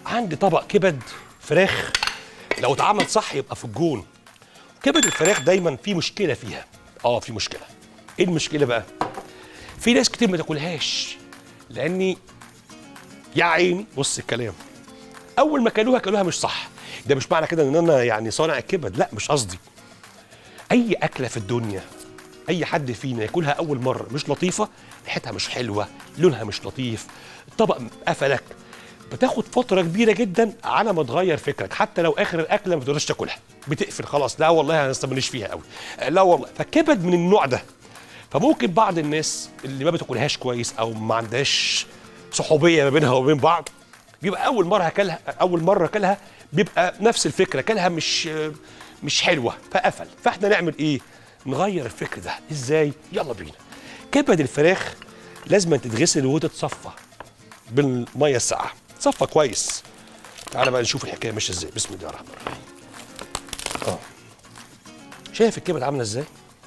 عندي طبق كبد فراخ لو اتعمل صح يبقى في الجون كبد الفراخ دايما في مشكله فيها اه في مشكله ايه المشكله بقى في ناس كتير ما تاكلهاش لاني يا عيني بص الكلام اول ما كلوها كلوها مش صح ده مش معنى كده ان انا يعني صانع الكبد لا مش قصدي اي اكله في الدنيا اي حد فينا ياكلها اول مره مش لطيفه ريحتها مش حلوه لونها مش لطيف الطبق قفلك بتاخد فتره كبيره جدا على ما تغير فكرك حتى لو اخر الاكله ما تقدرش تاكلها بتقفل خلاص لا والله انا ماليش فيها قوي لا والله فالكبد من النوع ده فممكن بعض الناس اللي ما بتاكلهاش كويس او ما عندهاش صحوبيه ما بينها وبين بعض بيبقى اول مره اكلها اول مره اكلها بيبقى نفس الفكره كلها مش مش حلوه فقفل فاحنا نعمل ايه نغير الفكر ده ازاي يلا بينا كبد الفراخ لازم تتغسل وتتصفى بالميه الساقعه تصفى كويس تعالى بقى نشوف الحكايه ماشيه ازاي بسم الله الرحمن الرحيم اه شايف الكبد عامله ازاي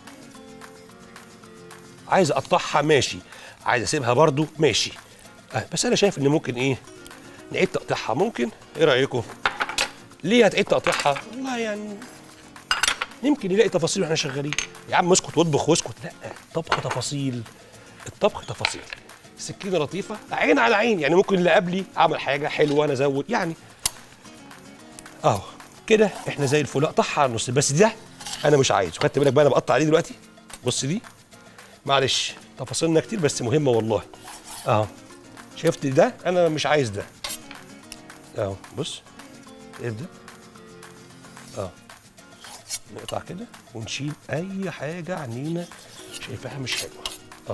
عايز اقطعها ماشي عايز اسيبها برضو ماشي آه بس انا شايف ان ممكن ايه نعيد تقطيعها ممكن ايه رايكم ليه هتعيد تقطيعها والله يعني يمكن يلاقي تفاصيل واحنا شغالين يا عم اسكت واطبخ واسكت لا طبخ تفاصيل الطبخ تفاصيل سكينه لطيفه عين على عين يعني ممكن اللي قبلي عمل حاجه حلوه انا ازود يعني اهو كده احنا زي الفل اقطعها على النص بس ده انا مش عايزه خدت بالك بقى انا بقطع عليه دلوقتي بص دي معلش تفاصيلنا كتير بس مهمه والله اهو شفت ده انا مش عايز ده اهو بص ايه ده اه نقطع كده ونشيل اي حاجه عنينا شايفاها مش حلوه اه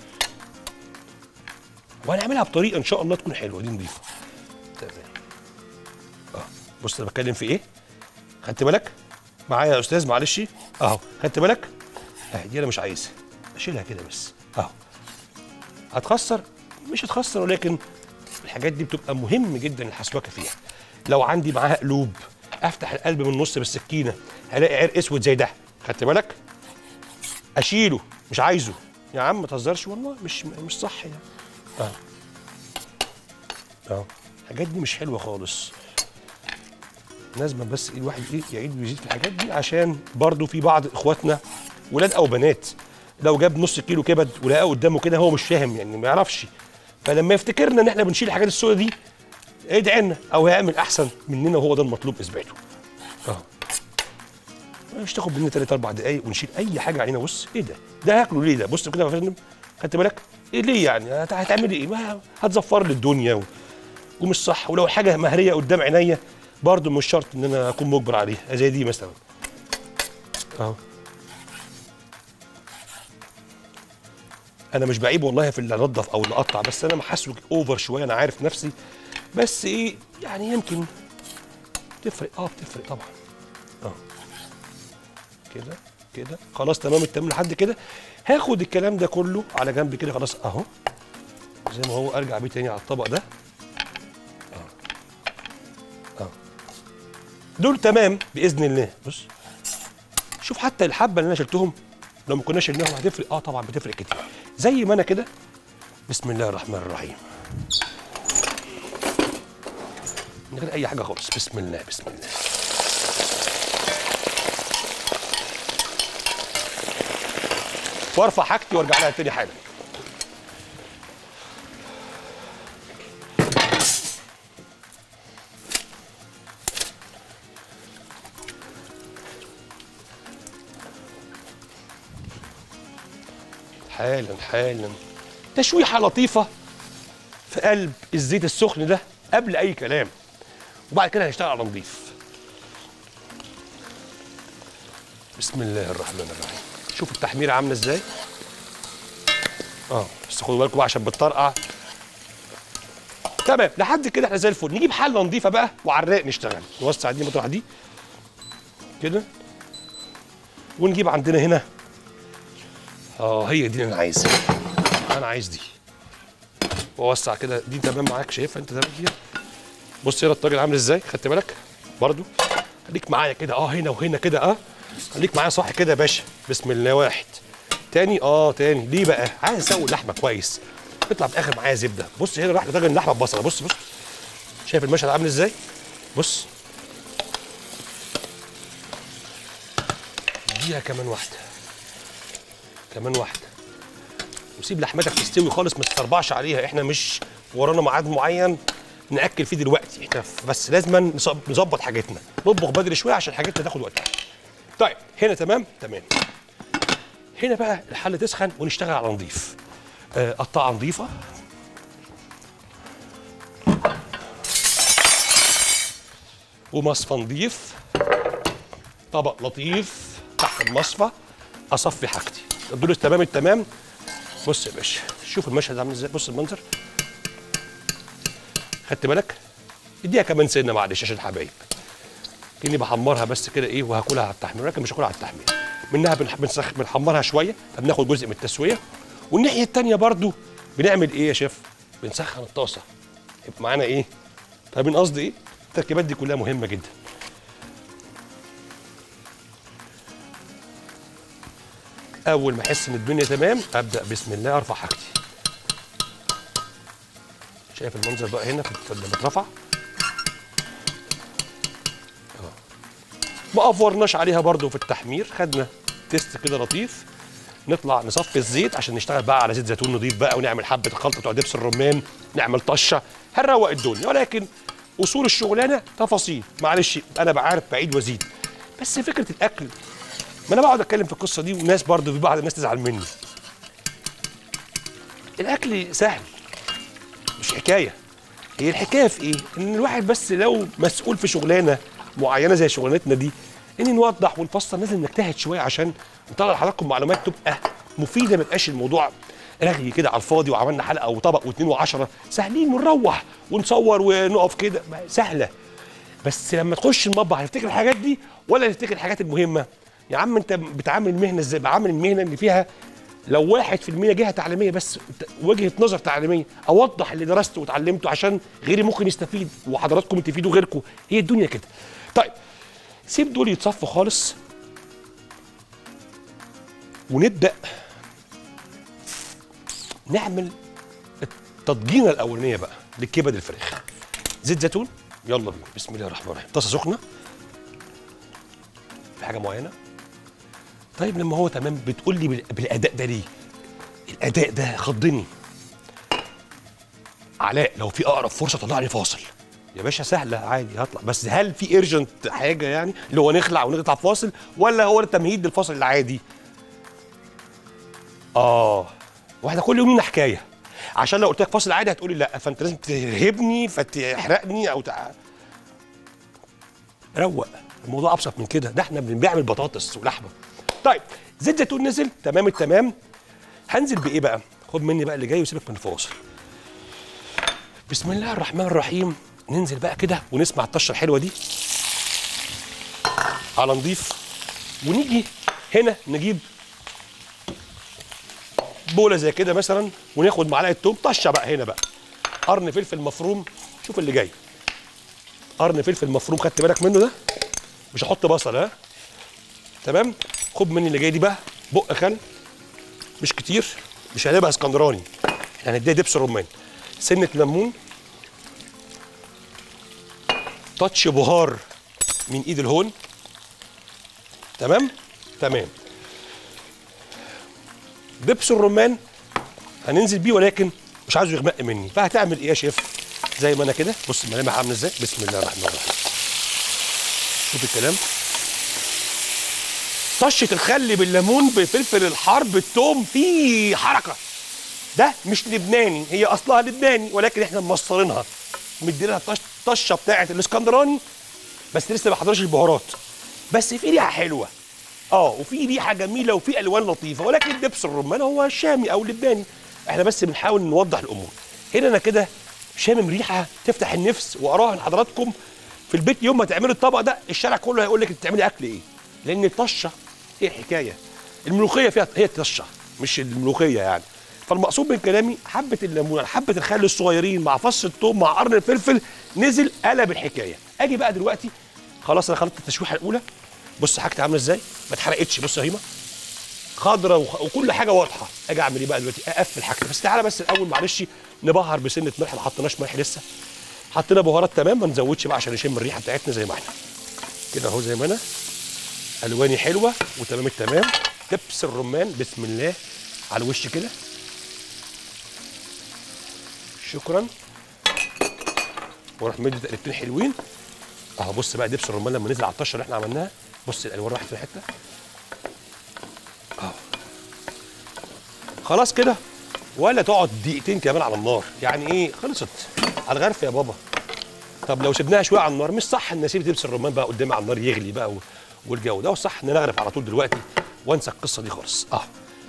وهنعملها بطريقه ان شاء الله تكون حلوه دي نضيفه تمام اه بص انا بتكلم في ايه خدت بالك معايا يا استاذ معلش اهو خدت بالك اهي دي انا مش عايزها اشيلها كده بس اهو هتخسر مش هتخسر ولكن الحاجات دي بتبقى مهم جدا الحسواكه فيها لو عندي معاها قلوب افتح القلب من النص بالسكينه هلاقي عرق اسود زي ده خدت بالك اشيله مش عايزه يا عم ما تهزرش والله مش مش صح يعني اه اه الحاجات دي مش حلوه خالص لازم بس ايه الواحد ايه يعيد ويزيد في الحاجات دي عشان برضو في بعض اخواتنا ولاد او بنات لو جاب نص كيلو كبد ولقاه قدامه كده هو مش فاهم يعني ما يعرفش فلما يفتكرنا ان احنا بنشيل الحاجات السوداء دي ادعي لنا او هيعمل احسن مننا وهو ده المطلوب اثباته اه مش تاخد مننا ثلاث اربع دقايق ونشيل اي حاجه علينا بص ايه ده ده هاكله ليه ده بص كده يا فندم خدت بالك ايه ليه يعني هت- هتعملي ايه ما هتزفر لي الدنيا و... ومش صح ولو الحاجه مهريه قدام عينيا برضه مش شرط ان انا اكون مجبر عليها زي دي مثلا اهو انا مش بعيب والله في اللي انضف او اللي اقطع بس انا محاسه اوفر شويه انا عارف نفسي بس ايه يعني يمكن تفرق اه بتفرق طبعا اه كده كده خلاص تمام التمام لحد كده هاخد الكلام ده كله على جنب كده خلاص اهو زي ما هو ارجع بيه تاني على الطبق ده اه اه دول تمام باذن الله بص شوف حتى الحبه اللي انا شلتهم لو ما كناش شلناهم هتفرق اه طبعا بتفرق كتير زي ما انا كده بسم الله الرحمن الرحيم من غير اي حاجه خالص بسم الله بسم الله وارفع حاجتي وارجع لها تاني حالا حالا حالا تشويحه لطيفه في قلب الزيت السخن ده قبل اي كلام وبعد كده هنشتغل على نضيف بسم الله الرحمن الرحيم شوف التحميره عامله ازاي اه بس خدوا بالكم بقى عشان بتطرقع تمام لحد كده احنا زي الفل نجيب حله نضيفه بقى وعلى الرايق نشتغل نوسع دي مطرح دي كده ونجيب عندنا هنا اه هي دي اللي انا عايزها انا عايز دي واوسع كده دي تمام معاك شايفها انت تمام فيها بص هنا الطاجن عامل ازاي خدت بالك برضو خليك معايا كده اه هنا وهنا كده اه خليك معايا صح كده يا باشا بسم الله واحد تاني اه تاني ليه بقى عايز اسوي اللحمه كويس يطلع في الاخر معايا زبده بص هنا راح لطاجن اللحمه ببصله بص بص شايف المشهد عامل ازاي بص اديها كمان واحده كمان واحده وسيب لحمتك تستوي خالص ما تستربعش عليها احنا مش ورانا ميعاد معين ناكل فيه دلوقتي احنا ف- بس لازم نصب- نظبط حاجتنا نطبخ بدري شويه عشان حاجتنا تاخد وقتها طيب هنا تمام تمام هنا بقى الحله تسخن ونشتغل على نظيف آه، قطعه نظيفه ومصفى نظيف طبق لطيف تحت المصفى اصفي حاجتي دول تمام التمام بص يا باشا شوف المشهد عامل ازاي بص المنظر خدت بالك اديها كمان سنه معلش عشان الحبايب كاني بحمرها بس كده ايه وهاكلها على التحمير ولكن مش هاكلها على التحمير منها بنح- بنسخ بنحمرها شويه فبناخد جزء من التسويه والناحيه التانيه برضو بنعمل ايه يا شيف بنسخن الطاسه يبقى معانا ايه فاهمين قصدي ايه التركيبات دي كلها مهمه جدا اول ما احس ان الدنيا تمام ابدا بسم الله ارفع حاجتي شايف المنظر بقى هنا في لما اترفع اه ما افورناش عليها برضو في التحمير خدنا تيست كده لطيف نطلع نصفي الزيت عشان نشتغل بقى على زيت زيتون نضيف بقى ونعمل حبه الخلطه بتوع دبس الرمان نعمل طشه هنروق الدنيا ولكن اصول الشغلانه تفاصيل معلش انا بعرف بعيد وازيد بس فكره الاكل ما انا بقعد اتكلم في القصه دي وناس برضه في بعض الناس تزعل مني الاكل سهل مش حكايه هي الحكايه في ايه ان الواحد بس لو مسؤول في شغلانه معينه زي شغلانتنا دي ان نوضح ونفصل لازم نجتهد شويه عشان نطلع لحضراتكم معلومات تبقى مفيده ما يبقاش الموضوع رغي كده على الفاضي وعملنا حلقه وطبق واثنين وعشرة سهلين ونروح ونصور ونقف كده ما- سهله بس لما تخش المطبخ هتفتكر الحاجات دي ولا تفتكر الحاجات المهمه يا عم انت بتعامل المهنه ازاي بعامل المهنه اللي فيها لو واحد في المية جهة تعليمية بس ت- وجهة نظر تعليمية أوضح اللي درسته وتعلمته عشان غيري ممكن يستفيد وحضراتكم تفيدوا غيركم هي الدنيا كده طيب سيب دول يتصفوا خالص ونبدأ نعمل التضجينة الأولانية بقى لكبد الفراخ زيت زيتون يلا بينا بسم الله الرحمن الرحيم طاسة سخنة في حاجة معينة طيب لما هو تمام بتقول لي بال- بالاداء ده ليه؟ الاداء ده خضني علاء لو في اقرب فرصه طلع لي فاصل يا باشا سهله عادي هطلع بس هل في ايرجنت حاجه يعني اللي هو نخلع ونطلع فاصل ولا هو التمهيد للفاصل العادي؟ اه واحنا كل يوم لنا حكايه عشان لو قلت لك فاصل عادي هتقولي لا فانت لازم ترهبني فتحرقني او تع... روق الموضوع ابسط من كده ده احنا بنعمل بطاطس ولحمه طيب زيت زيتون نزل تمام التمام هنزل بايه بقى خد مني بقى اللي جاي وسيبك من الفواصل بسم الله الرحمن الرحيم ننزل بقى كده ونسمع الطشه الحلوه دي على نضيف ونيجي هنا نجيب بوله زي كده مثلا وناخد معلقه توم طشه بقى هنا بقى قرن فلفل مفروم شوف اللي جاي قرن فلفل مفروم خدت بالك منه ده مش هحط بصل ها تمام خد مني اللي جاي دي بقى بق خل مش كتير مش هنبقى اسكندراني احنا هنديها دبس رمان سنه ليمون تاتش بهار من ايد الهون تمام تمام دبس الرمان هننزل بيه ولكن مش عايزه يغمق مني فهتعمل ايه يا شيف زي ما انا كده بص الملامح عامله ازاي بسم الله الرحمن الرحيم شوف الكلام طشه الخل بالليمون بفلفل الحار بالثوم في حركه ده مش لبناني هي اصلها لبناني ولكن احنا مصرينها مديلها الطش- الطشه بتاعه الاسكندراني بس لسه ما حضرش البهارات بس في ريحه حلوه اه وفي ريحه جميله وفي الوان لطيفه ولكن دبس الرمان هو شامي او لبناني احنا بس بنحاول نوضح الامور هنا انا كده شامم ريحه تفتح النفس واراهن حضراتكم في البيت يوم ما تعملوا الطبق ده الشارع كله هيقول لك انت بتعملي اكل ايه لان الطشه ايه الحكايه الملوخيه فيها هي الطشه مش الملوخيه يعني فالمقصود من كلامي حبه الليمون حبه الخل الصغيرين مع فص الثوم مع قرن الفلفل نزل قلب الحكايه اجي بقى دلوقتي خلاص انا خلطت التشويحه الاولى بص حاجتي عامله ازاي ما اتحرقتش بص يا هيما خضره وخ... وكل حاجه واضحه اجي اعمل ايه بقى دلوقتي اقفل حاجتي بس تعالى بس الاول معلش نبهر بسنه ملح ما حطيناش ملح لسه حطينا بهارات تمام ما نزودش بقى عشان نشم الريحه بتاعتنا زي ما احنا كده اهو زي ما انا الواني حلوه وتمام التمام دبس الرمان بسم الله على الوش كده شكرا واروح مدي تقلبتين حلوين اهو بص بقى دبس الرمان لما نزل على الطشه اللي احنا عملناها بص الالوان راحت في حته اهو خلاص كده ولا تقعد دقيقتين كمان على النار يعني ايه خلصت على الغرف يا بابا طب لو سيبناها شويه على النار مش صح ان اسيب دبس الرمان بقى قدامي على النار يغلي بقى و- والجو ده والصح ان انا اغرف على طول دلوقتي وانسى القصه دي خالص اه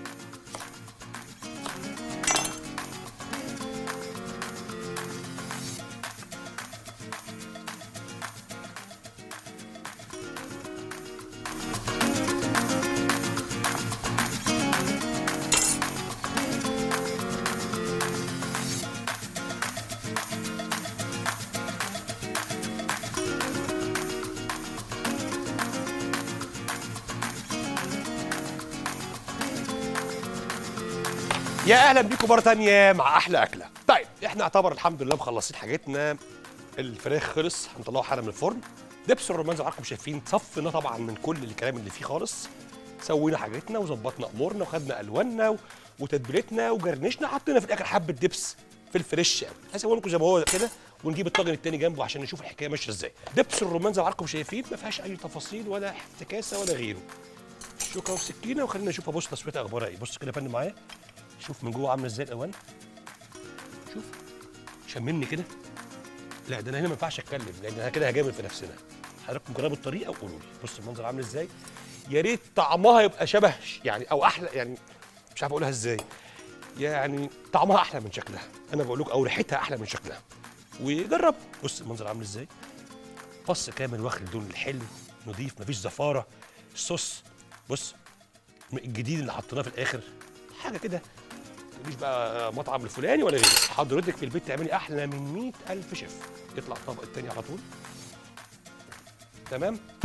يا اهلا بيكم مره تانية مع احلى اكله طيب احنا اعتبر الحمد لله مخلصين حاجتنا الفراخ خلص هنطلعه حالا من الفرن دبس الرمان زي ما حضراتكم شايفين صفنا طبعا من كل الكلام اللي فيه خالص سوينا حاجتنا وظبطنا امورنا وخدنا الواننا و- وتتبيلتنا وجرنشنا حطينا في الاخر حبه دبس في الفريش قوي هسوي لكم زي ما هو كده ونجيب الطاجن التاني جنبه عشان نشوف الحكايه ماشيه ازاي دبس الرمان زي ما حضراتكم شايفين ما فيهاش اي تفاصيل ولا افتكاسه ولا غيره شوكه وسكينه وخلينا نشوف ابص تسويتها اخبارها ايه بص كده يا فندم معايا شوف من جوه عامله ازاي الالوان شوف شممني كده لا ده انا هنا ما ينفعش اتكلم لان انا كده هجامل في نفسنا حضراتكم جربوا الطريقه وقولوا لي بص المنظر عامل ازاي يا ريت طعمها يبقى شبه يعني او احلى يعني مش عارف اقولها ازاي يعني طعمها احلى من شكلها انا بقول لكم او ريحتها احلى من شكلها وجرب بص المنظر عامل ازاي فص كامل واخد اللون الحلو نضيف مفيش زفاره الصوص بص الجديد اللي حطيناه في الاخر حاجه كده تقوليش بقى مطعم الفلاني ولا غيره حضرتك في البيت تعملي احلى من 100000 شيف يطلع الطبق التاني على طول تمام